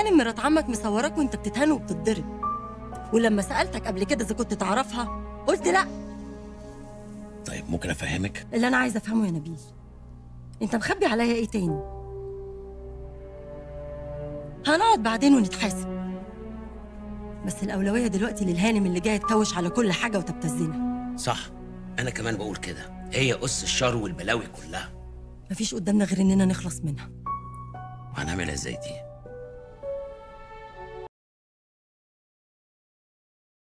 هانم مرات عمك مصوراك وانت بتتهان وبتتضرب ولما سالتك قبل كده اذا كنت تعرفها قلت لا طيب ممكن افهمك اللي انا عايزه افهمه يا نبيل انت مخبي عليا ايه تاني هنقعد بعدين ونتحاسب بس الاولويه دلوقتي للهانم اللي جايه تكوش على كل حاجه وتبتزنا صح انا كمان بقول كده هي اس الشر والبلاوي كلها مفيش قدامنا غير اننا نخلص منها وهنعملها ازاي دي